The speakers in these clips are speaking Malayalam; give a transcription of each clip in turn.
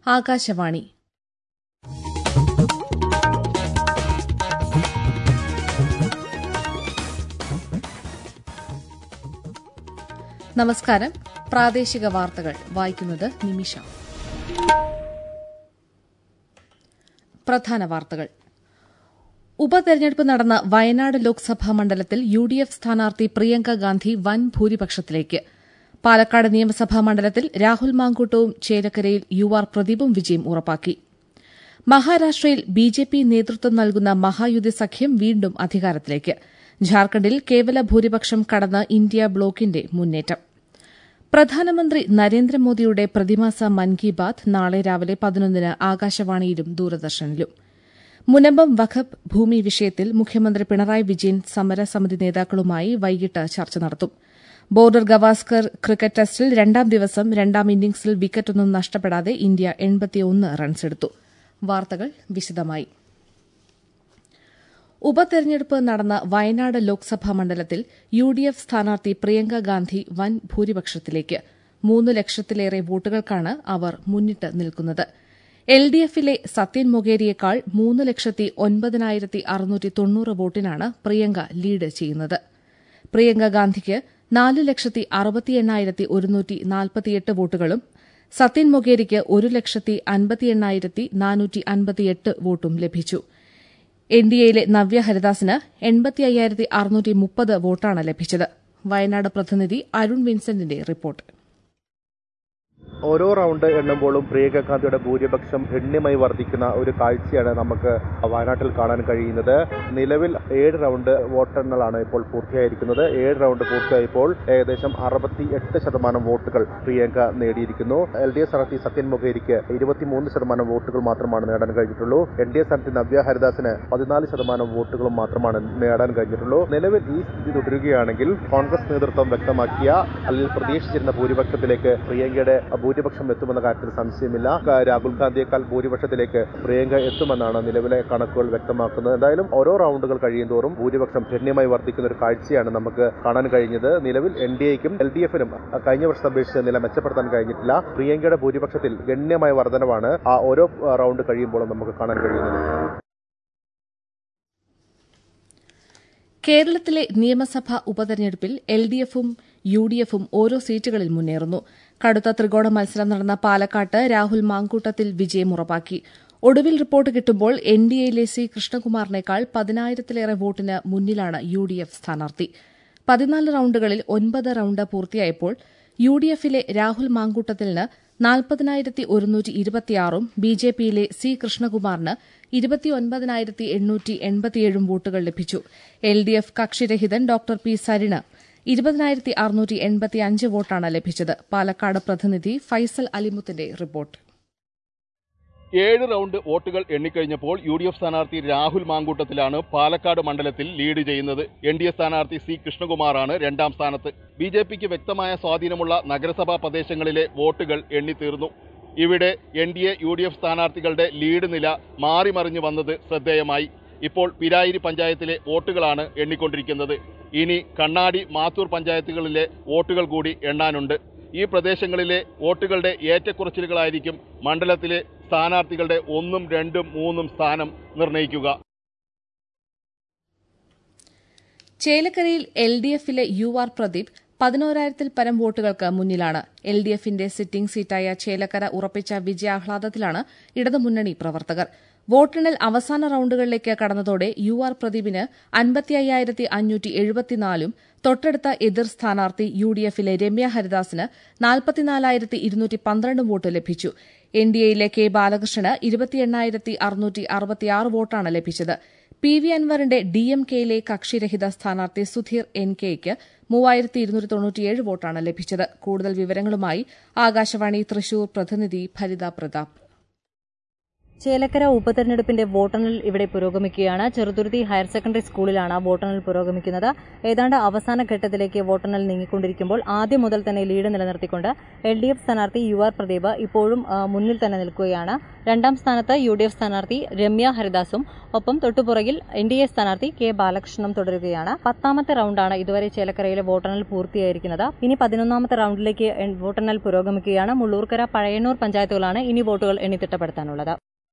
ആകാശവാണി നമസ്കാരം പ്രാദേശിക വാർത്തകൾ വായിക്കുന്നത് നിമിഷ പ്രധാന വാർത്തകൾ ഉപതെരഞ്ഞെടുപ്പ് നടന്ന വയനാട് ലോക്സഭാ മണ്ഡലത്തിൽ യു ഡി എഫ് സ്ഥാനാർത്ഥി പ്രിയങ്ക ഗാന്ധി വൻ ഭൂരിപക്ഷത്തിലേക്ക് പാലക്കാട് നിയമസഭാ മണ്ഡലത്തിൽ രാഹുൽ മാങ്കൂട്ടവും ചേലക്കരയിൽ യു ആർ പ്രദീപും വിജയം ഉറപ്പാക്കി മഹാരാഷ്ട്രയിൽ ബി ജെ പി നേതൃത്വം നൽകുന്ന മഹായുതി സഖ്യം വീണ്ടും അധികാരത്തിലേക്ക് ഝാർഖണ്ഡിൽ കേവല ഭൂരിപക്ഷം കടന്ന് ഇന്ത്യ ബ്ലോക്കിന്റെ മുന്നേറ്റം പ്രധാനമന്ത്രി നരേന്ദ്രമോദിയുടെ പ്രതിമാസ മൻ കി ബാത് നാളെ രാവിലെ പതിനൊന്നിന് ആകാശവാണിയിലും ദൂരദർശനിലും മുനമ്പം വഖഫ് ഭൂമി വിഷയത്തിൽ മുഖ്യമന്ത്രി പിണറായി വിജയൻ സമരസമിതി നേതാക്കളുമായി വൈകിട്ട് ചർച്ച നടത്തും ബോർഡർ ഗവാസ്കർ ക്രിക്കറ്റ് ടെസ്റ്റിൽ രണ്ടാം ദിവസം രണ്ടാം ഇന്നിംഗ്സിൽ വിക്കറ്റൊന്നും നഷ്ടപ്പെടാതെ ഇന്ത്യ എൺപത്തിയൊന്ന് റൺസെടുത്തു വാർത്തകൾ വിശദമായി ഉപതെരഞ്ഞെടുപ്പ് നടന്ന വയനാട് ലോക്സഭാ മണ്ഡലത്തിൽ യു ഡി എഫ് സ്ഥാനാർത്ഥി പ്രിയങ്ക ഗാന്ധി വൻ ഭൂരിപക്ഷത്തിലേക്ക് മൂന്ന് ലക്ഷത്തിലേറെ വോട്ടുകൾക്കാണ് അവർ മുന്നിട്ട് നിൽക്കുന്നത് എൽ ഡി എഫിലെ സത്യൻ മൊഗേരിയേക്കാൾ മൂന്ന് ലക്ഷത്തി ഒൻപതിനായിരത്തി അറുന്നൂറ്റി തൊണ്ണൂറ് വോട്ടിനാണ് പ്രിയങ്ക ലീഡ് ചെയ്യുന്നത് പ്രിയങ്ക ഗാന്ധിക്ക് നാല് ലക്ഷത്തി അറുപത്തി എണ്ണായിരത്തി ഒരുന്നൂറ്റി നാൽപ്പത്തിയെട്ട് വോട്ടുകളും സത്യൻ മൊഗേരിക്ക് ഒരു ലക്ഷത്തി അൻപത്തി എണ്ണായിരത്തി നാനൂറ്റി അൻപത്തിയെട്ട് വോട്ടും ലഭിച്ചു എൻ ഡി എയിലെ നവ്യ ഹരിദാസിന് എൺപത്തി അയ്യായിരത്തി അറുന്നൂറ്റി മുപ്പത് വോട്ടാണ് ലഭിച്ചത് വയനാട് പ്രതിനിധി അരുൺ വിൻസെന്റിന്റെ റിപ്പോർട്ട് ഓരോ റൗണ്ട് എണ്ണുമ്പോഴും പ്രിയങ്ക ഗാന്ധിയുടെ ഭൂരിപക്ഷം ഗണ്യമായി വർദ്ധിക്കുന്ന ഒരു കാഴ്ചയാണ് നമുക്ക് വയനാട്ടിൽ കാണാൻ കഴിയുന്നത് നിലവിൽ ഏഴ് റൗണ്ട് വോട്ടെണ്ണലാണ് ഇപ്പോൾ പൂർത്തിയായിരിക്കുന്നത് ഏഴ് റൗണ്ട് പൂർത്തിയായപ്പോൾ ഏകദേശം അറുപത്തി എട്ട് ശതമാനം വോട്ടുകൾ പ്രിയങ്ക നേടിയിരിക്കുന്നു എൽ ഡി എഫ് സ്ഥാനാർത്ഥി സത്യൻ മുഖേരിക്ക് ഇരുപത്തിമൂന്ന് ശതമാനം വോട്ടുകൾ മാത്രമാണ് നേടാൻ കഴിഞ്ഞിട്ടുള്ളൂ എൻ ഡി എ സ്ഥാനാർത്ഥി നവ്യ ഹരിദാസിന് പതിനാല് ശതമാനം വോട്ടുകളും മാത്രമാണ് നേടാൻ കഴിഞ്ഞിട്ടുള്ളൂ നിലവിൽ ഈ സ്ഥിതി തുടരുകയാണെങ്കിൽ കോൺഗ്രസ് നേതൃത്വം വ്യക്തമാക്കിയ അല്ലെങ്കിൽ പ്രതീക്ഷിച്ചിരുന്ന ഭൂരിപക്ഷത്തിലേക്ക് പ്രിയങ്കയുടെ ഭൂരിപക്ഷം എത്തുമെന്ന കാര്യത്തിൽ സംശയമില്ല രാഹുൽ ഗാന്ധിയേക്കാൾ ഭൂരിപക്ഷത്തിലേക്ക് പ്രിയങ്ക എത്തുമെന്നാണ് നിലവിലെ കണക്കുകൾ വ്യക്തമാക്കുന്നത് എന്തായാലും ഓരോ റൗണ്ടുകൾ കഴിയുന്തോറും ഭൂരിപക്ഷം ഗണ്യമായി വർദ്ധിക്കുന്ന ഒരു കാഴ്ചയാണ് നമുക്ക് കാണാൻ കഴിഞ്ഞത് നിലവിൽ എൻ ഡി എക്കും എൽ ഡി എഫിനും കഴിഞ്ഞ വർഷത്തെ അപേക്ഷിച്ച് നില മെച്ചപ്പെടുത്താൻ കഴിഞ്ഞിട്ടില്ല പ്രിയങ്കയുടെ ഭൂരിപക്ഷത്തിൽ ഗണ്യമായ വർധനവാണ് ആ ഓരോ റൗണ്ട് കഴിയുമ്പോഴും നമുക്ക് കാണാൻ കഴിയുന്നത് കേരളത്തിലെ നിയമസഭാ ഉപതെരഞ്ഞെടുപ്പിൽ എൽ ഡി എഫും യു ഡി എഫും ഓരോ സീറ്റുകളിൽ മുന്നേറുന്നു കടുത്ത ത്രികോണ മത്സരം നടന്ന പാലക്കാട്ട് രാഹുൽ മാങ്കൂട്ടത്തിൽ വിജയം ഉറപ്പാക്കി ഒടുവിൽ റിപ്പോർട്ട് കിട്ടുമ്പോൾ എൻ ഡി എയിലെ സി കൃഷ്ണകുമാറിനേക്കാൾ പതിനായിരത്തിലേറെ വോട്ടിന് മുന്നിലാണ് യു ഡി എഫ് സ്ഥാനാർത്ഥി പതിനാല് റൌണ്ടുകളിൽ ഒൻപത് റൌണ്ട് പൂർത്തിയായപ്പോൾ യു ഡി എഫിലെ രാഹുൽ മാങ്കൂട്ടത്തിന് നാൽപ്പതിനായിരത്തി ഒരുന്നൂറ്റി ഇരുപത്തിയാറും ബി ജെ പിയിലെ സി കൃഷ്ണകുമാറിന് ഇരുപത്തിയൊൻപതിനായിരത്തി എണ്ണൂറ്റി എൺപത്തിയേഴും വോട്ടുകൾ ലഭിച്ചു എൽ ഡി എഫ് കക്ഷിരഹിതൻ ഡോക്ടർ പി സരിന് ഇരുപതിനായിരത്തി അറുന്നൂറ്റി എൺപത്തിയഞ്ച് വോട്ടാണ് ലഭിച്ചത് പാലക്കാട് പ്രതിനിധി ഫൈസൽ അലിമുത്തിന്റെ റിപ്പോർട്ട് ഏഴ് റൗണ്ട് വോട്ടുകൾ എണ്ണിക്കഴിഞ്ഞപ്പോൾ യു ഡി എഫ് സ്ഥാനാർത്ഥി രാഹുൽ മാങ്കൂട്ടത്തിലാണ് പാലക്കാട് മണ്ഡലത്തിൽ ലീഡ് ചെയ്യുന്നത് എൻ ഡി എ സ്ഥാനാർത്ഥി സി കൃഷ്ണകുമാറാണ് രണ്ടാം സ്ഥാനത്ത് ബി ജെ പിക്ക് വ്യക്തമായ സ്വാധീനമുള്ള നഗരസഭാ പ്രദേശങ്ങളിലെ വോട്ടുകൾ എണ്ണിത്തീർന്നു ഇവിടെ N D A U D F സ്ഥാനാർത്ഥികളുടെ ലീഡ് നില മാറിമറിഞ്ഞു വന്നത് ശ്രദ്ധേയമായി ഇപ്പോൾ പിരായിരി പഞ്ചായത്തിലെ വോട്ടുകളാണ് എണ്ണിക്കൊണ്ടിരിക്കുന്നത് ഇനി കണ്ണാടി മാത്തൂർ പഞ്ചായത്തുകളിലെ വോട്ടുകൾ കൂടി എണ്ണാനുണ്ട് ഈ പ്രദേശങ്ങളിലെ വോട്ടുകളുടെ ഏറ്റക്കുറച്ചിലുകളായിരിക്കും മണ്ഡലത്തിലെ സ്ഥാനാർത്ഥികളുടെ ഒന്നും രണ്ടും മൂന്നും സ്ഥാനം നിർണ്ണയിക്കുക ചേലക്കരയിൽ എൽ ഡി എഫിലെ യു ആർ പ്രദീപ് പതിനോരായിരത്തിൽ പരം വോട്ടുകൾക്ക് മുന്നിലാണ് എൽ ഡി എഫിന്റെ സിറ്റിംഗ് സീറ്റായ ചേലക്കര ഉറപ്പിച്ച വിജയാഹ്ലാദത്തിലാണ് ഇടതുമുന്നണി പ്രവർത്തകർ വോട്ടെണ്ണൽ അവസാന റൌണ്ടുകളിലേക്ക് കടന്നതോടെ യു ആർ പ്രദീപിന് അൻപത്തി അയ്യായിരത്തി അഞ്ഞൂറ്റി എഴുപത്തിനാലും തൊട്ടടുത്ത എതിർ സ്ഥാനാർത്ഥി യു ഡി എഫിലെ രമ്യ ഹരിദാസിന് നാൽപ്പത്തിനാലായിരത്തി ഇരുന്നൂറ്റി പന്ത്രണ്ട് വോട്ട് ലഭിച്ചു എൻ ഡി എയിലെ കെ ബാലകൃഷ്ണന് ഇരുപത്തി എണ്ണായിരത്തി അറുന്നൂറ്റി അറുപത്തിയാറ് വോട്ടാണ് ലഭിച്ചത് പി വി അൻവറിന്റെ ഡി എം കെയിലെ കക്ഷിരഹിത സ്ഥാനാർത്ഥി സുധീർ എൻ കെയ്ക്ക് മൂവായിരത്തി ഇരുന്നൂറ്റി തൊണ്ണൂറ്റിയേഴ് വോട്ടാണ് ലഭിച്ചത് കൂടുതൽ വിവരങ്ങളുമായി ആകാശവാണി തൃശൂർ പ്രതിനിധി ഭരിത പ്രതാപ് ചേലക്കര ഉപതെരഞ്ഞെടുപ്പിന്റെ വോട്ടെണ്ണൽ ഇവിടെ പുരോഗമിക്കുകയാണ് ചെറുതുരുത്തി ഹയർ സെക്കൻഡറി സ്കൂളിലാണ് വോട്ടെണ്ണൽ പുരോഗമിക്കുന്നത് ഏതാണ്ട് അവസാന ഘട്ടത്തിലേക്ക് വോട്ടെണ്ണൽ നീങ്ങിക്കൊണ്ടിരിക്കുമ്പോൾ ആദ്യം മുതൽ തന്നെ ലീഡ് നിലനിർത്തിക്കൊണ്ട് എൽ ഡി എഫ് സ്ഥാനാർത്ഥി യു ആർ പ്രദീപ് ഇപ്പോഴും ആ, മുന്നിൽ തന്നെ നിൽക്കുകയാണ് രണ്ടാം സ്ഥാനത്ത് യു ഡി എഫ് സ്ഥാനാർത്ഥി രമ്യ ഹരിദാസും ഒപ്പം തൊട്ടുപുറകിൽ എൻ ഡി എ സ്ഥാനാർത്ഥി കെ ബാലകൃഷ്ണനും തുടരുകയാണ് പത്താമത്തെ റൗണ്ടാണ് ഇതുവരെ ചേലക്കരയിലെ വോട്ടെണ്ണൽ പൂർത്തിയായിരിക്കുന്നത് ഇനി പതിനൊന്നാമത്തെ റൗണ്ടിലേക്ക് എൺ- വോട്ടെണ്ണൽ പുരോഗമിക്കുകയാണ് മുള്ളൂർക്കര പഴയന്നൂർ പഞ്ചായത്തുകളാണ് ഇനി വോട്ടുകൾ എണ്ണിത്തിട്ടപ്പെടുത്താനുള്ളത്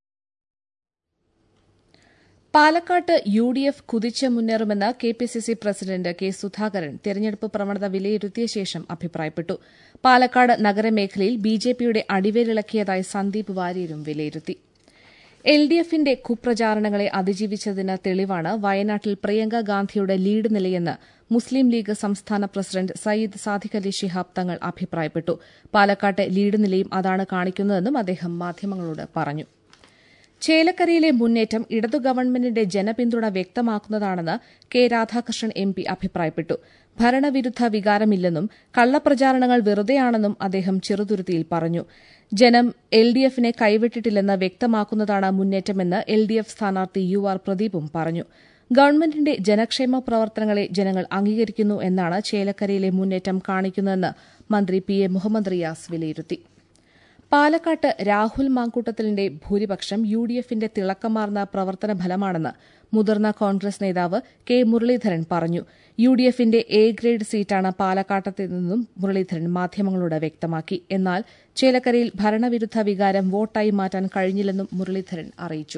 പാലക്കാട്ട് യു ഡി എഫ് കുതിച്ച് മുന്നേറുമെന്ന് K P C C president K Sudhakaran തെരഞ്ഞെടുപ്പ് പ്രവണത വിലയിരുത്തിയ ശേഷം അഭിപ്രായപ്പെട്ടു പാലക്കാട് നഗരമേഖലയിൽ ബി ജെ പിയുടെ അടിവേരിളക്കിയതായി സന്ദീപ് വാര്യരും വിലയിരുത്തി എൽ ഡി എഫിന്റെ കുപ്രചാരണങ്ങളെ അതിജീവിച്ചതിന് തെളിവാണ് വയനാട്ടിൽ പ്രിയങ്ക ഗാന്ധിയുടെ ലീഡ് നിലയെന്ന് മുസ്ലിം ലീഗ് സംസ്ഥാന പ്രസിഡന്റ് സയ്യിദ് സാദിഖ് അലി ശിഹാബ് തങ്ങൾ അഭിപ്രായപ്പെട്ടു പാലക്കാട്ടെ ലീഡ് നിലയും അതാണ് കാണിക്കുന്നതെന്നും അദ്ദേഹം മാധ്യമങ്ങളോട് പറഞ്ഞു ചേലക്കരയിലെ മുന്നേറ്റം ഇടതു ഗവൺമെന്റിന്റെ ജനപിന്തുണ വ്യക്തമാക്കുന്നതാണെന്ന് കെ രാധാകൃഷ്ണൻ എം പി അഭിപ്രായപ്പെട്ടു ഭരണവിരുദ്ധ വികാരമില്ലെന്നും കള്ളപ്രചാരണങ്ങൾ വെറുതെയാണെന്നും അദ്ദേഹം ചെറുതുരുത്തിയിൽ പറഞ്ഞു ജനം എൽ ഡി എഫിനെ കൈവിട്ടിട്ടില്ലെന്ന് വ്യക്തമാക്കുന്നതാണ് മുന്നേറ്റമെന്ന് എൽ ഡി എഫ് സ്ഥാനാർത്ഥി യു ആർ പ്രദീപും പറഞ്ഞു ഗവൺമെന്റിന്റെ ജനക്ഷേമ പ്രവർത്തനങ്ങളെ ജനങ്ങൾ അംഗീകരിക്കുന്നു എന്നാണ് ചേലക്കരയിലെ മുന്നേറ്റം കാണിക്കുന്നതെന്ന് മന്ത്രി പി എ മുഹമ്മദ് റിയാസ് വിലയിരുത്തി പാലക്കാട്ട് രാഹുൽ മാങ്കൂട്ടത്തിലിന്റെ ഭൂരിപക്ഷം യു ഡി എഫിന്റെ തിളക്കമാർന്ന പ്രവർത്തന ഫലമാണെന്ന് മുതിർന്ന കോൺഗ്രസ് നേതാവ് കെ മുരളീധരൻ പറഞ്ഞു യു ഡി എഫിന്റെ എ ഗ്രേഡ് സീറ്റാണ് പാലക്കാട്ടത്തെന്നും മുരളീധരൻ മാധ്യമങ്ങളോട് വ്യക്തമാക്കി എന്നാൽ ചേലക്കരയിൽ ഭരണവിരുദ്ധ വികാരം വോട്ടായി മാറ്റാൻ കഴിഞ്ഞില്ലെന്നും മുരളീധരൻ അറിയിച്ചു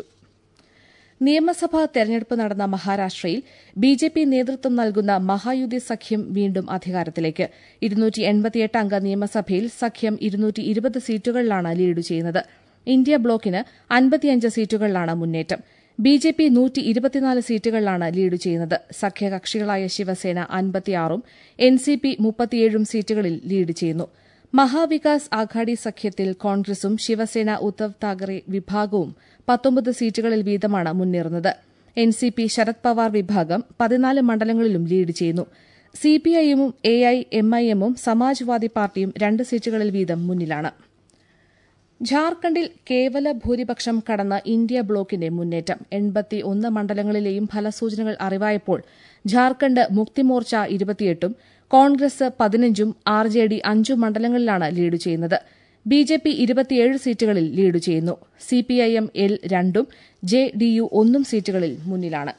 നിയമസഭാ തെരഞ്ഞെടുപ്പ് നടന്ന മഹാരാഷ്ട്രയിൽ ബി ജെ പി നേതൃത്വം നൽകുന്ന മഹായുതി സഖ്യം വീണ്ടും അധികാരത്തിലേക്ക് ഇരുന്നൂറ്റി എൺപത്തിയെട്ട് അംഗ നിയമസഭയിൽ സഖ്യം ഇരുന്നൂറ്റി ഇരുപത് സീറ്റുകളിലാണ് ലീഡ് ചെയ്യുന്നത് ഇന്ത്യ ബ്ലോക്കിന് അൻപത്തിയഞ്ച് സീറ്റുകളിലാണ് മുന്നേറ്റം ബി ജെ പി നൂറ്റി ഇരുപത്തിനാല് സീറ്റുകളിലാണ് ലീഡ് ചെയ്യുന്നത് സഖ്യകക്ഷികളായ ശിവസേന അൻപത്തിയാറും എൻ സി പി മുപ്പത്തിയേഴും സീറ്റുകളിൽ ലീഡ് ചെയ്യുന്നു മഹാവികാസ് ആഘാടി സഖ്യത്തിൽ കോൺഗ്രസും ശിവസേന ഉദ്ധവ് താക്കറെ വിഭാഗവും പത്തൊമ്പത് സീറ്റുകളിൽ വീതമാണ് മുന്നേറുന്നത് N C P Sharad Pawar വിഭാഗം പതിനാല് മണ്ഡലങ്ങളിലും ലീഡ് ചെയ്യുന്നു സിപിഐഎമ്മും എ ഐ എം ഐ എമ്മും സമാജ്വാദി പാർട്ടിയും രണ്ട് സീറ്റുകളിൽ വീതം മുന്നിലാണ് ഝാർഖണ്ഡിൽ കേവല ഭൂരിപക്ഷം കടന്ന ഇന്ത്യ ബ്ലോക്കിന്റെ മുന്നേറ്റം എൺപത്തി ഒന്ന് മണ്ഡലങ്ങളിലെയും ഫലസൂചനകൾ അറിവായപ്പോൾ ഝാർഖണ്ഡ് മുക്തിമോർച്ച ഇരുപത്തിയെട്ടും കോൺഗ്രസ് പതിനഞ്ചും ആർ ജെ ഡി അഞ്ചും മണ്ഡലങ്ങളിലാണ് ലീഡ് ചെയ്യുന്നത് ബി ജെ പി ഇരുപത്തിയേഴ് സീറ്റുകളിൽ ലീഡ് ചെയ്യുന്നു സിപിഐഎം എൽ രണ്ടും ജെ ഡി യു ഒന്നും സീറ്റുകളിൽ മുന്നിലാണ്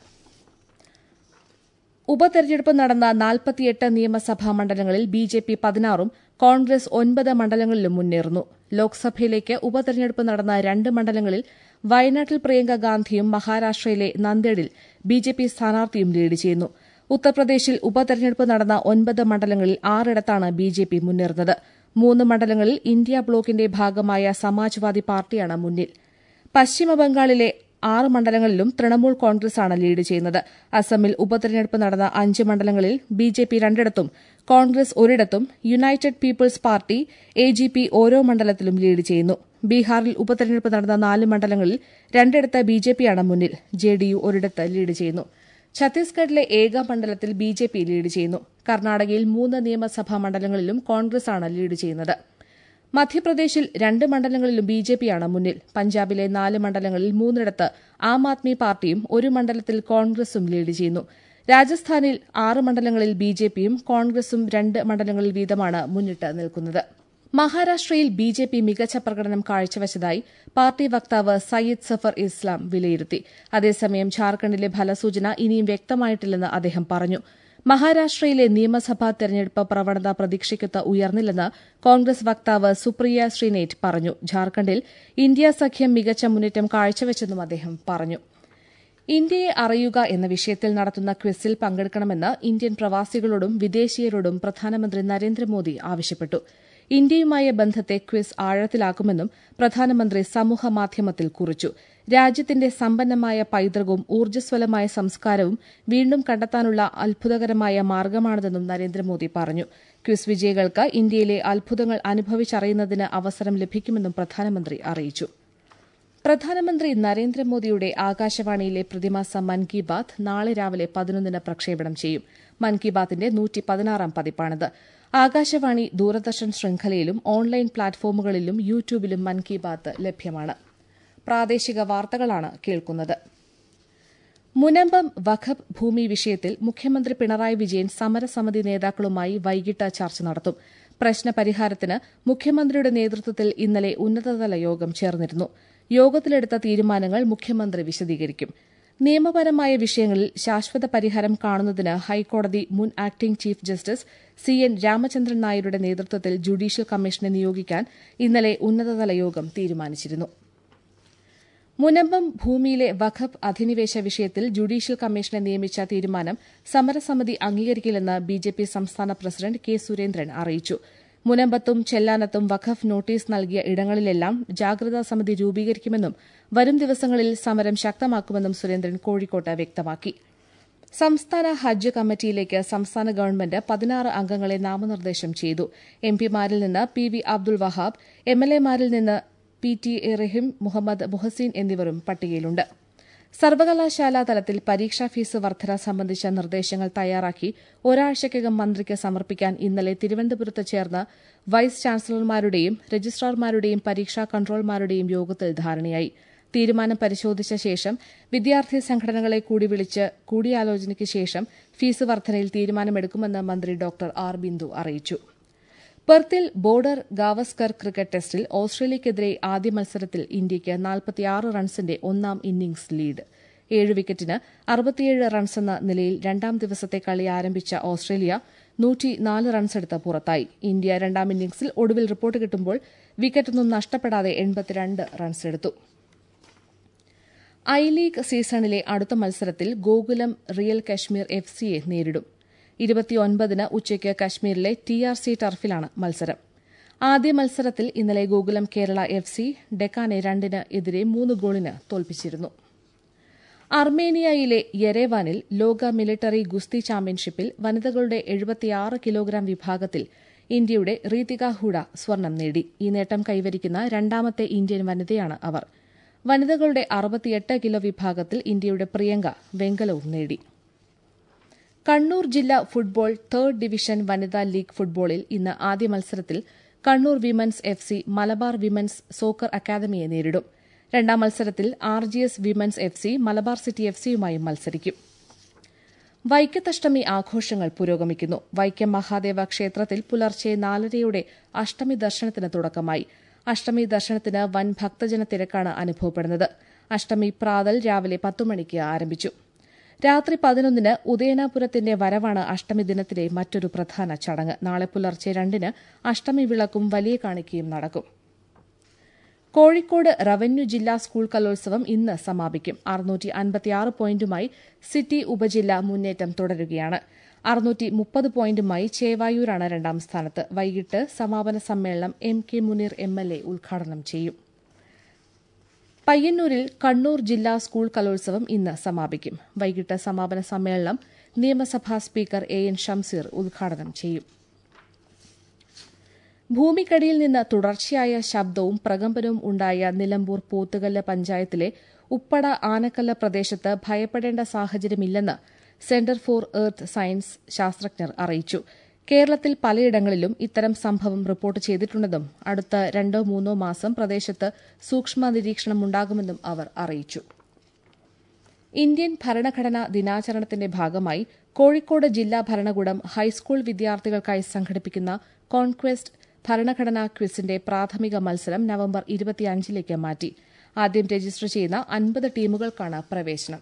ഉപതെരഞ്ഞെടുപ്പ് നടന്ന നാൽപ്പത്തിയെട്ട് നിയമസഭാ മണ്ഡലങ്ങളിൽ ബി ജെ പി പതിനാറും കോൺഗ്രസ് ഒൻപത് മണ്ഡലങ്ങളിലും മുന്നേറുന്നു ലോക്സഭയിലേക്ക് ഉപതെരഞ്ഞെടുപ്പ് നടന്ന രണ്ട് മണ്ഡലങ്ങളിൽ വയനാട്ടിൽ പ്രിയങ്ക ഗാന്ധിയും മഹാരാഷ്ട്രയിലെ നന്ദേഡിൽ ബി ജെ പി സ്ഥാനാർത്ഥിയും ലീഡ് ചെയ്യുന്നു ഉത്തർപ്രദേശിൽ ഉപതെരഞ്ഞെടുപ്പ് നടന്ന ഒൻപത് മണ്ഡലങ്ങളിൽ ആറിടത്താണ് ബി ജെ പി മുന്നേറുന്നത് മൂന്ന് മണ്ഡലങ്ങളിൽ ഇന്ത്യ ബ്ലോക്കിന്റെ ഭാഗമായ സമാജ്വാദി പാർട്ടിയാണ് മുന്നിൽ പശ്ചിമബംഗാളിലെ ആറ് മണ്ഡലങ്ങളിലും തൃണമൂൽ കോൺഗ്രസാണ് ലീഡ് ചെയ്യുന്നത് അസമിൽ ഉപതെരഞ്ഞെടുപ്പ് നടന്ന അഞ്ച് മണ്ഡലങ്ങളിൽ ബി ജെ പി രണ്ടിടത്തും കോൺഗ്രസ് ഒരിടത്തും united people's party A G P ഓരോ മണ്ഡലത്തിലും ലീഡ് ചെയ്യുന്നു ബീഹാറിൽ ഉപതെരഞ്ഞെടുപ്പ് നടന്ന നാല് മണ്ഡലങ്ങളിൽ രണ്ടിടത്ത് ബി ജെ പിയാണ് മുന്നിൽ ജെ ഡി യു ഒരിടത്ത് ലീഡ് ചെയ്യുന്നു ഛത്തീസ്ഗഡിലെ ഏക മണ്ഡലത്തിൽ ബി ജെ പി ലീഡ് ചെയ്യുന്നു കർണാടകയിൽ മൂന്ന് നിയമസഭാ മണ്ഡലങ്ങളിലും കോൺഗ്രസാണ് ലീഡ് ചെയ്യുന്നത് മധ്യപ്രദേശിൽ രണ്ട് മണ്ഡലങ്ങളിലും ബി ജെ പിയാണ് മുന്നിൽ പഞ്ചാബിലെ നാല് മണ്ഡലങ്ങളിൽ മൂന്നിടത്ത് ആം ആദ്മി പാർട്ടിയും ഒരു മണ്ഡലത്തിൽ കോൺഗ്രസും ലീഡ് ചെയ്യുന്നു രാജസ്ഥാനിൽ ആറ് മണ്ഡലങ്ങളിൽ ബി ജെ പിയും കോൺഗ്രസും രണ്ട് മണ്ഡലങ്ങളിൽ വീതമാണ് മുന്നിട്ട് നിൽക്കുന്നത് മഹാരാഷ്ട്രയിൽ ബി ജെ പി മികച്ച പ്രകടനം കാഴ്ചവച്ചതായി പാർട്ടി വക്താവ് സയ്യിദ് സഫർ ഇസ്ലാം വിലയിരുത്തി അതേസമയം ഝാർഖണ്ഡിലെ ഫലസൂചന ഇനിയും വ്യക്തമായിട്ടില്ലെന്ന് അദ്ദേഹം പറഞ്ഞു മഹാരാഷ്ട്രയിലെ നിയമസഭാ തെരഞ്ഞെടുപ്പ് പ്രവണത പ്രതീക്ഷയ്ക്കൊത്ത് ഉയർന്നില്ലെന്ന് കോൺഗ്രസ് വക്താവ് സുപ്രിയ ശ്രീനേറ്റ് പറഞ്ഞു ഝാർഖണ്ഡിൽ ഇന്ത്യ സഖ്യം മികച്ച മുന്നേറ്റം കാഴ്ചവെച്ചെന്നും അദ്ദേഹം പറഞ്ഞു ഇന്ത്യയെ അറിയുക എന്ന വിഷയത്തിൽ നടത്തുന്ന ക്വിസിൽ പങ്കെടുക്കണമെന്ന് ഇന്ത്യൻ പ്രവാസികളോടും വിദേശീയരോടും പ്രധാനമന്ത്രി നരേന്ദ്രമോദി ആവശ്യപ്പെട്ടു ഇന്ത്യയുമായ ബന്ധത്തെ ക്വിസ് ആഴത്തിലാക്കുമെന്നും പ്രധാനമന്ത്രി സമൂഹമാധ്യമത്തിൽ കുറിച്ചു രാജ്യത്തിന്റെ സമ്പന്നമായ പൈതൃകവും ഊർജ്ജസ്വലമായ സംസ്കാരവും വീണ്ടും കണ്ടെത്താനുള്ള അത്ഭുതകരമായ മാർഗമാണിതെന്നും നരേന്ദ്രമോദി പറഞ്ഞു ക്വിസ് വിജയികൾക്ക് ഇന്ത്യയിലെ അത്ഭുതങ്ങൾ അനുഭവിച്ചറിയുന്നതിന് അവസരം ലഭിക്കുമെന്നും പ്രധാനമന്ത്രി അറിയിച്ചു പ്രധാനമന്ത്രി നരേന്ദ്രമോദിയുടെ ആകാശവാണിയിലെ പ്രതിമാസ മൻ കി ബാത് നാളെ രാവിലെ പതിനൊന്നിന് പ്രക്ഷേപണം ചെയ്യും മൻ കി ബാത്തിന്റെ നൂറ്റി പതിനാറാം പതിപ്പാണിത് ആകാശവാണി ദൂരദർശൻ ശൃംഖലയിലും ഓൺലൈൻ പ്ലാറ്റ്ഫോമുകളിലും യൂട്യൂബിലും മൻ കി ബാത് ലഭ്യമാണ് പ്രാദേശിക വാർത്തകളാണ് കേൾക്കുന്നത് മുനമ്പം വഖഫ് ഭൂമി വിഷയത്തിൽ മുഖ്യമന്ത്രി പിണറായി വിജയൻ സമരസമിതി നേതാക്കളുമായി വൈകിട്ട് ചർച്ച നടത്തും പ്രശ്നപരിഹാരത്തിന് മുഖ്യമന്ത്രിയുടെ നേതൃത്വത്തിൽ ഇന്നലെ ഉന്നതതല യോഗം ചേർന്നിരുന്നു യോഗത്തിലെടുത്ത തീരുമാനങ്ങൾ മുഖ്യമന്ത്രി വിശദീകരിക്കും നിയമപരമായ വിഷയങ്ങളിൽ ശാശ്വത പരിഹാരം കാണുന്നതിന് ഹൈക്കോടതി മുൻ acting chief justice C N Ramachandran Nair നേതൃത്വത്തിൽ ജുഡീഷ്യൽ കമ്മീഷനെ നിയോഗിക്കാൻ ഇന്നലെ ഉന്നതതല യോഗം തീരുമാനിച്ചിരുന്നു മുനമ്പം ഭൂമിയിലെ വഖഫ് അധിനിവേശ വിഷയത്തിൽ ജുഡീഷ്യൽ കമ്മീഷനെ നിയമിച്ച തീരുമാനം സമരസമിതി അംഗീകരിക്കില്ലെന്ന് ബിജെപി സംസ്ഥാന പ്രസിഡന്റ് കെ സുരേന്ദ്രൻ അറിയിച്ചു മുനമ്പത്തും ചെല്ലാനത്തും വഖഫ് നോട്ടീസ് നൽകിയ ഇടങ്ങളിലെല്ലാം ജാഗ്രതാ സമിതി രൂപീകരിക്കുമെന്നും വരും ദിവസങ്ങളിൽ സമരം ശക്തമാക്കുമെന്നും സുരേന്ദ്രൻ കോഴിക്കോട്ട് വ്യക്തമാക്കി സംസ്ഥാന ഹജ്ജ് കമ്മിറ്റിയിലേക്ക് സംസ്ഥാന ഗവൺമെന്റ് പതിനാറ് അംഗങ്ങളെ നാമനിർദ്ദേശം ചെയ്തു എംപിമാരിൽ നിന്ന് പി വി അബ്ദുൾ വഹാബ് എംഎൽഎമാരിൽ നിന്ന് P T A Rahim Muhammad Muhsin എന്നിവരും പട്ടികയിലുണ്ട് സർവകലാശാലാ തലത്തിൽ പരീക്ഷാ ഫീസ് വർധന സംബന്ധിച്ച നിർദ്ദേശങ്ങൾ തയ്യാറാക്കി ഒരാഴ്ചയ്ക്കകം മന്ത്രിക്ക് സമർപ്പിക്കാൻ ഇന്നലെ തിരുവനന്തപുരത്ത് ചേർന്ന വൈസ് ചാൻസലർമാരുടെയും രജിസ്ട്രാർമാരുടെയും പരീക്ഷാ കൺട്രോളർമാരുടെയും യോഗത്തിൽ ധാരണയായി തീരുമാനം പരിശോധിച്ച ശേഷം വിദ്യാർത്ഥി സംഘടനകളെ കൂടി വിളിച്ച് കൂടിയാലോചനയ്ക്ക് ശേഷം ഫീസ് വർധനയിൽ തീരുമാനമെടുക്കുമെന്ന് മന്ത്രി ഡോക്ടർ ആർ ബിന്ദു അറിയിച്ചു പെർത്തിൽ ബോർഡർ ഗാവസ്കർ ക്രിക്കറ്റ് ടെസ്റ്റിൽ ഓസ്ട്രേലിയയ്ക്കെതിരെ ആദ്യ മത്സരത്തിൽ ഇന്ത്യയ്ക്ക് നാൽപ്പത്തിയാറ് റൺസിന്റെ ഒന്നാം ഇന്നിംഗ്സ് ലീഡ് ഏഴ് വിക്കറ്റിന് അറുപത്തിയേഴ് റൺസെന്ന നിലയിൽ രണ്ടാം ദിവസത്തെ കളി ആരംഭിച്ച ഓസ്ട്രേലിയ നൂറ്റിനാല് റൺസെടുത്ത് പുറത്തായി ഇന്ത്യ രണ്ടാം ഇന്നിംഗ്സിൽ ഒടുവിൽ റിപ്പോർട്ട് കിട്ടുമ്പോൾ വിക്കറ്റൊന്നും നഷ്ടപ്പെടാതെ എൺപത്തിരണ്ട് റൺസെടുത്തു ഐ ലീഗ് സീസണിലെ അടുത്ത മത്സരത്തിൽ ഗോകുലം റിയൽ കശ്മീർ എഫ് സിയെ നേരിടും ഇരുപത്തിയൊൻപതിന് ഉച്ചയ്ക്ക് കശ്മീരിലെ ടി ആർ സി ടർഫിലാണ് മത്സരം ആദ്യ മത്സരത്തിൽ ഇന്നലെ ഗോകുലം കേരള എഫ് സി ഡെക്കാനെ രണ്ടിന് എതിരെ മൂന്ന് ഗോളിന് തോൽപ്പിച്ചിരുന്നു അർമേനിയയിലെ യെരേവാനിൽ ലോക മിലിറ്ററി ഗുസ്തി ചാമ്പ്യൻഷിപ്പിൽ വനിതകളുടെ എഴുപത്തിയാറ് കിലോഗ്രാം വിഭാഗത്തിൽ ഇന്ത്യയുടെ റീതിക ഹുഡ സ്വർണം നേടി ഈ നേട്ടം കൈവരിക്കുന്ന രണ്ടാമത്തെ ഇന്ത്യൻ വനിതയാണ് അവർ വനിതകളുടെ അറുപത്തിയെട്ട് കിലോ വിഭാഗത്തിൽ ഇന്ത്യയുടെ പ്രിയങ്ക വെങ്കലവും നേടി കണ്ണൂർ ജില്ലാ ഫുട്ബോൾ തേർഡ് ഡിവിഷൻ വനിതാ ലീഗ് ഫുട്ബോളിൽ ഇന്ന് ആദ്യ മത്സരത്തിൽ Kannur women's F C Malabar women's soccer അക്കാദമിയെ നേരിടും രണ്ടാം മത്സരത്തിൽ R G S women's F C Malabar city F സിയുമായും മത്സരിക്കും വൈക്കത്തഷ്ടമി ആഘോഷങ്ങൾ പുരോഗമിക്കുന്നു വൈക്കം മഹാദേവ ക്ഷേത്രത്തിൽ പുലർച്ചെ നാലരയോടെ അഷ്ടമി ദർശനത്തിന് തുടക്കമായി അഷ്ടമി ദർശനത്തിന് വൻ ഭക്തജന തിരക്കാണ് അനുഭവപ്പെടുന്നത് അഷ്ടമി പ്രാതൽ രാവിലെ പത്തുമണിക്ക് ആരംഭിച്ചു രാത്രി പതിനൊന്നിന് ഉദയനാപുരത്തിന്റെ വരവാണ് അഷ്ടമി ദിനത്തിലെ മറ്റൊരു പ്രധാന ചടങ്ങ് നാളെ പുലർച്ചെ രണ്ടിന് അഷ്ടമി വിളക്കും വലിയ കാണിക്കയും നടക്കും കോഴിക്കോട് റവന്യൂ ജില്ലാ സ്കൂൾ കലോത്സവം ഇന്ന് സമാപിക്കും അറുന്നൂറ്റി അൻപത്തിയാറ് പോയിന്റുമായി സിറ്റി ഉപജില്ല മുന്നേറ്റം തുടരുകയാണ് അറുന്നൂറ്റി മുപ്പത് പോയിന്റുമായി ചേവായൂരാണ് രണ്ടാം സ്ഥാനത്ത് വൈകിട്ട് സമാപന സമ്മേളനം M K Muneer M L A ഉദ്ഘാടനം ചെയ്യും പയ്യന്നൂരിൽ കണ്ണൂർ ജില്ലാ സ്കൂൾ കലോത്സവം ഇന്ന് സമാപിക്കും വൈകിട്ട് സമാപന സമ്മേളനം നിയമസഭാ സ്പീക്കർ എ എൻ ഷംസീർ ഉദ്ഘാടനം ചെയ്യും ഭൂമിക്കടിയിൽ നിന്ന് തുടർച്ചയായ ശബ്ദവും പ്രകമ്പനവും ഉണ്ടായ നിലമ്പൂർ പോത്തുകല്ല് പഞ്ചായത്തിലെ ഉപ്പട ആനക്കല്ല് പ്രദേശത്ത് ഭയപ്പെടേണ്ട സാഹചര്യമില്ലെന്ന് സെന്റർ ഫോർ എർത്ത് സയൻസ് ശാസ്ത്രജ്ഞർ അറിയിച്ചു കേരളത്തിൽ പലയിടങ്ങളിലും ഇത്തരം സംഭവം റിപ്പോർട്ട് ചെയ്തിട്ടുണ്ടെന്നും അടുത്ത രണ്ടോ മൂന്നോ മാസം പ്രദേശത്ത് സൂക്ഷ്മ നിരീക്ഷണം ഉണ്ടാകുമെന്നും അവർ അറിയിച്ചു ഇന്ത്യൻ ഭരണഘടനാ ദിനാചരണത്തിന്റെ ഭാഗമായി കോഴിക്കോട് ജില്ലാ ഭരണകൂടം ഹൈസ്കൂൾ വിദ്യാർത്ഥികൾക്കായി സംഘടിപ്പിക്കുന്ന കോൺക്വസ്റ്റ് ഭരണഘടനാ ക്വിസിന്റെ പ്രാഥമിക മത്സരം നവംബർ ഇരുപത്തിയഞ്ചിലേക്ക് മാറ്റി ആദ്യം രജിസ്റ്റർ ചെയ്യുന്ന അൻപത് ടീമുകൾക്കാണ് പ്രവേശനം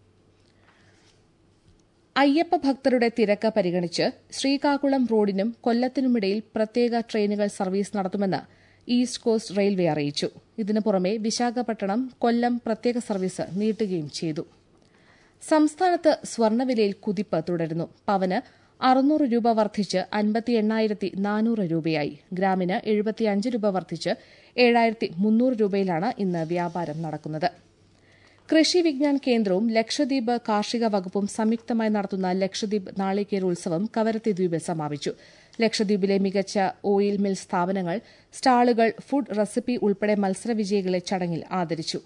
അയ്യപ്പ ഭക്തരുടെ തിരക്ക് പരിഗണിച്ച് ശ്രീകാകുളം റോഡിനും കൊല്ലത്തിനുമിടയിൽ പ്രത്യേക ട്രെയിനുകൾ സർവീസ് നടത്തുമെന്ന് ഈസ്റ്റ് കോസ്റ്റ് റെയിൽവേ അറിയിച്ചു ഇതിനു പുറമെ വിശാഖപട്ടണം കൊല്ലം പ്രത്യേക സർവീസ് നീട്ടുകയും ചെയ്തു സംസ്ഥാനത്ത് സ്വർണ്ണവിലയിൽ കുതിപ്പ് തുടരുന്നു പവന് അറുന്നൂറ് രൂപ വർദ്ധിച്ച് അൻപത്തി എണ്ണായിരത്തി നാനൂറ് രൂപയായി ഗ്രാമിന് എഴുപത്തിയഞ്ച് രൂപ വർദ്ധിച്ച് ഏഴായിരത്തി മുന്നൂറ് രൂപയിലാണ് ഇന്ന് വ്യാപാരം നടക്കുന്നത് കൃഷി വിജ്ഞാൻ കേന്ദ്രവും ലക്ഷദ്വീപ് കാർഷിക വകുപ്പും സംയുക്തമായി നടത്തുന്ന ലക്ഷദ്വീപ് നാളികേരോത്സവം കവരത്തി ദ്വീപിൽ സമാപിച്ചു ലക്ഷദ്വീപിലെ മികച്ച ഓയിൽ മിൽ സ്ഥാപനങ്ങൾ സ്റ്റാളുകൾ ഫുഡ് റെസിപ്പി ഉൾപ്പെടെ മത്സരവിജയികളെ ചടങ്ങിൽ ആദരിച്ചു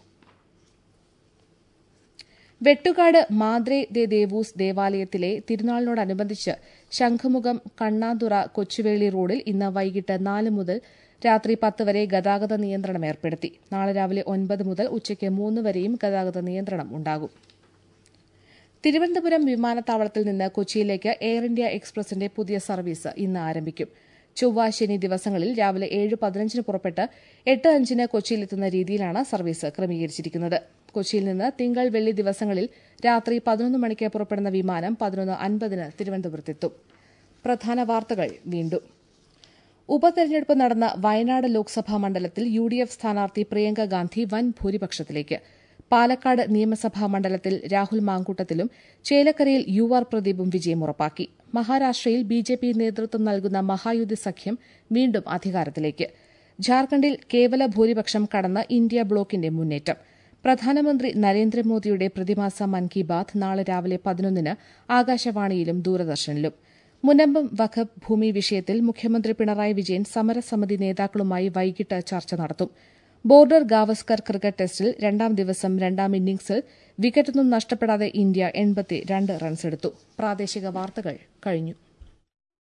വെട്ടുകാട് മാദ്രെ ദേ ദേവൂസ് ദേവാലയത്തിലെ തിരുനാളിനോടനുബന്ധിച്ച് ശംഖുമുഖം കണ്ണാതുറ കൊച്ചുവേളി റോഡിൽ ഇന്ന് വൈകിട്ട് നാല് മുതൽ രാത്രി പത്ത് വരെ ഗതാഗത നിയന്ത്രണം ഏർപ്പെടുത്തി നാളെ രാവിലെ ഒൻപത് മുതൽ ഉച്ചയ്ക്ക് മൂന്ന് വരെയും ഗതാഗത നിയന്ത്രണം ഉണ്ടാകും തിരുവനന്തപുരം വിമാനത്താവളത്തിൽ നിന്ന് കൊച്ചിയിലേക്ക് എയർ ഇന്ത്യ എക്സ്പ്രസിന്റെ പുതിയ സർവീസ് ഇന്ന് ആരംഭിക്കും ചൊവ്വ ശനി ദിവസങ്ങളിൽ രാവിലെ ഏഴ് പതിനഞ്ചിന് പുറപ്പെട്ട് എട്ട് അഞ്ചിന് കൊച്ചിയിലെത്തുന്ന രീതിയിലാണ് സർവീസ് ക്രമീകരിച്ചിരിക്കുന്നത് കൊച്ചിയിൽ നിന്ന് തിങ്കൾ വെള്ളി ദിവസങ്ങളിൽ രാത്രി പതിനൊന്ന് മണിക്ക് പുറപ്പെടുന്ന വിമാനം പതിനൊന്ന് അൻപതിന് തിരുവനന്തപുരത്തെത്തും പ്രധാന വാർത്തകൾ വീണ്ടും ഉപതെരഞ്ഞെടുപ്പ് നടന്ന വയനാട് ലോക്സഭാ മണ്ഡലത്തിൽ യു ഡി എഫ് സ്ഥാനാർത്ഥി പ്രിയങ്ക ഗാന്ധി വൻ ഭൂരിപക്ഷത്തിലേക്ക് പാലക്കാട് നിയമസഭാ മണ്ഡലത്തിൽ രാഹുൽ മാങ്കൂട്ടത്തിലും ചേലക്കരയിൽ യു ആർ പ്രദീപും വിജയം ഉറപ്പാക്കി മഹാരാഷ്ട്രയിൽ ബി ജെ പി നേതൃത്വം നൽകുന്ന മഹായുതി സഖ്യം വീണ്ടും അധികാരത്തിലേക്ക് ജാർഖണ്ഡിൽ കേവല ഭൂരിപക്ഷം കടന്ന് ഇന്ത്യ ബ്ലോക്കിന്റെ മുന്നേറ്റം പ്രധാനമന്ത്രി നരേന്ദ്രമോദിയുടെ പ്രതിമാസ മൻ കി ബാത് നാളെ രാവിലെ പതിനൊന്നിന് ആകാശവാണിയിലും ദൂരദർശനിലും മുനമ്പം വഖഫ് ഭൂമി വിഷയത്തിൽ മുഖ്യമന്ത്രി പിണറായി വിജയൻ സമരസമിതി നേതാക്കളുമായി വൈകിട്ട് ചർച്ച നടത്തും ബോർഡർ ഗാവസ്കർ ക്രിക്കറ്റ് ടെസ്റ്റിൽ രണ്ടാം ദിവസം രണ്ടാം ഇന്നിംഗ്സിൽ വിക്കറ്റൊന്നും നഷ്ടപ്പെടാതെ ഇന്ത്യ എൺപത്തിരണ്ട് റൺസെടുത്തു പ്രാദേശിക വാർത്തകൾ കഴിഞ്ഞു